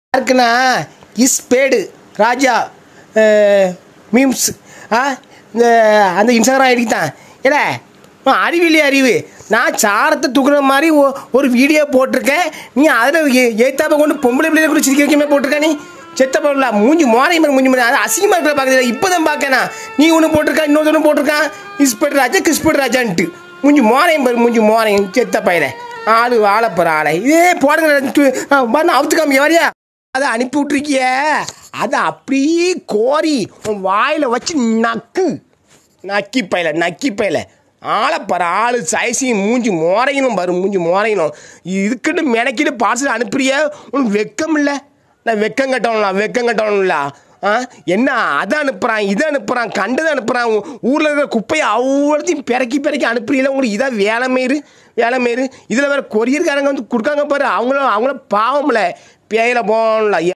யாருக்குன்னா இஸ்பேடு ராஜா மீம்ஸ் ஆ இந்த அந்த இன்ஸ்டாகிராம் ஐடி தான் ஏடா அறிவில்லையே அறிவு நான் சாரத்தை தூக்குற மாதிரி ஒ- ஒரு வீடியோ போட்டிருக்கேன் நீ அதில் ஏத்தாப்ப கொண்டு பொம்பளை பிள்ளைகளை கூட சிரிக்க வைக்கமே போட்டிருக்க நீ செத்த பொருளா மூஞ்சி மோரை மாதிரி மூஞ்சி மாதிரி அது அசிங்கமாக இருக்கிற பார்க்குறது இப்போ தான் பார்க்கணா நீ ஒன்று போட்டிருக்கா இன்னொருத்தனும் போட்டிருக்கான் இஸ்பேட் ராஜா கிஸ்பேட் ராஜான்ட்டு மூஞ்சி மோரையும் பாரு மூஞ்சி மோரையும் செத்த பயிர ஆளு வாழப்போற ஆளை இதே போடுங்க பண்ண அவுத்துக்காம வரியா அதை அனுப்பி விட்ருக்கிய அதை அப்படியே கோரி உன் வாயில் வச்சு நக்கு நக்கி பையல நக்கி பையல ஆளைப்பாரு ஆளு சைஸையும் மூஞ்சி மோரையணும் பாரு மூஞ்சி மோரையணும் இதுக்குன்னு மெனக்கிட்டு பார்சல் அனுப்புறிய உனக்கு வெக்கம் இல்லை நான் வெக்கம் கட்டணும்ல வெக்கம் கட்டணும்ல ஆ என்ன அதை அனுப்புகிறான் இதை அனுப்புகிறான் கண்டதை அனுப்புகிறான் ஊரில் இருக்கிற குப்பையை அவ்வளோத்தையும் பிறக்கி பிறக்கி அனுப்புறீங்களா உங்களுக்கு இதான் வேலை மாரி வேலை மாரி இதில் வேறு கொரியர்காரங்க வந்து கொடுக்காங்க பாரு அவங்கள அவங்கள பாவம்ல பேயில போகணும்ல